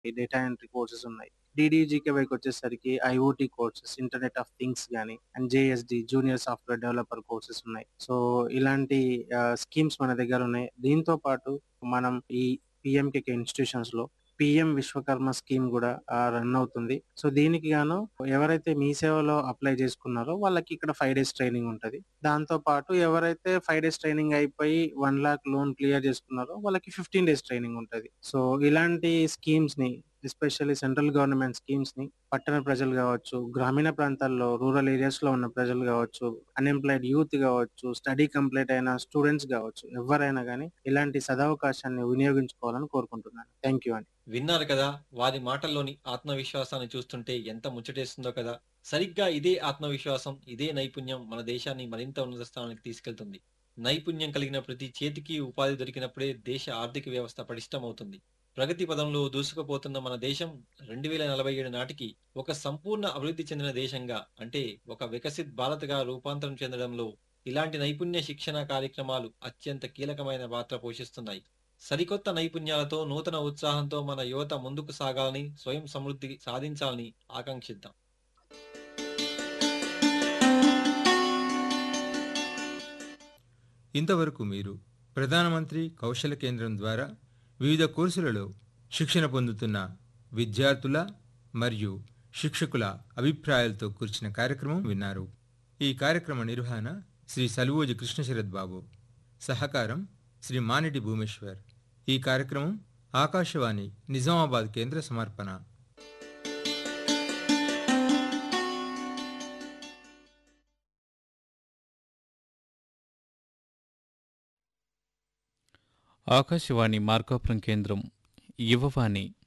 Data entry courses ఉన్నాయి. డీడీజీకేవైకి వచ్చేసరికి IOT courses, internet of things గాని, and JSD junior software developer courses ఉన్నాయి. సో, ఇలాంటి ఆహ్, స్కీమ్స్ మన దగ్గర ఉన్నాయి. దీంతో పాటు మనం ఈ పీఎంకేకే ఇన్‌స్టిట్యూషన్స్‌లో పీఎం విశ్వకర్మ స్కీమ్ గూడా ఆహ్, రన్ అవుతుంది. సో, దీనికి గాను ఎవరైతే మీ సేవలో అప్లై చేసుకున్నారో వాళ్ళకి ఇక్కడ 5 డేస్ ట్రైనింగ్ ఉంటది. దాంతో పాటు ఎవరైతే 5 డేస్ ట్రైనింగ్ అయిపోయి 1,00,000 లోన్ క్లియర్ చేసుకున్నారో వాళ్ళకి 15 డేస్ ట్రైనింగ్ ఉంటది. సో, ఇలాంటి స్కీమ్స్‌ని ఎస్పెషల్లీ సెంట్రల్ గవర్నమెంట్ స్కీమ్స్‌ని పట్టణ ప్రజలు గావచ్చు, గ్రామీణ ప్రాంతాల్లో రూరల్ ఏరియాస్‌లో ఉన్న ప్రజలు గావచ్చు, అన్‌ఎంప్లాయిడ్ యూత్ గావచ్చు, స్టడీ కంప్లీట్ అయిన స్టూడెంట్స్ గావచ్చు, ఎవ్వరైనా గాని ఇలాంటి సదవకాశాన్ని వినియోగించుకోవాలని కోరుకుంటున్నాను. థాంక్ యూ అండి. విన్నారు కదా! వారి మాటల్లోని ఆత్మవిశ్వాసాన్ని చూస్తుంటే ఎంత ముచ్చటేస్తుందో కదా! సరిగ్గా ఇదే ఆత్మవిశ్వాసం, ఇదే నైపుణ్యం మన దేశాన్ని మరింత ఉన్నత స్థానానికి తీసుకెళ్తుంది. నైపుణ్యం కలిగిన ప్రతి చేతికి ఉపాధి దొరికినప్పుడే దేశ ఆర్థిక వ్యవస్థ పటిష్టమవుతుంది. ప్రగతి పదంలో దూసుకుపోతున్న మన దేశం 2047 నాటికి ఒక సంపూర్ణ అభివృద్ధి చెందిన దేశంగా అంటే ఒక వికసిత్ భారత్‌గా రూపాంతరం చెందడంలో ఇలాంటి నైపుణ్య శిక్షణ కార్యక్రమాలు అత్యంత కీలకమైన పాత్ర పోషిస్తున్నాయి. సరికొత్త నైపుణ్యాలతో, నూతన ఉత్సాహంతో మన యువత ముందుకు సాగాలని, స్వయం సమృద్ధి సాధించాలని ఆకాంక్షిద్దాం. ఇంతవరకు మీరు ప్రధానమంత్రి కౌశల కేంద్రం ద్వారా వివిధ కోర్సులలో శిక్షణ పొందుతున్న విద్యార్థుల మరియు శిక్షకుల అభిప్రాయాలతో కూర్చిన కార్యక్రమం విన్నారు. ఈ కార్యక్రమ నిర్వహణ శ్రీ సలువోజి కృష్ణశరత్ బాబు. సహకారం శ్రీ మానిటి భూమేశ్వర్. ఈ కార్యక్రమం ఆకాశవాణి నిజామాబాద్ కేంద్ర సమర్పణ. ఆకాశవాణి మార్కాపురం కేంద్రం యువవాణి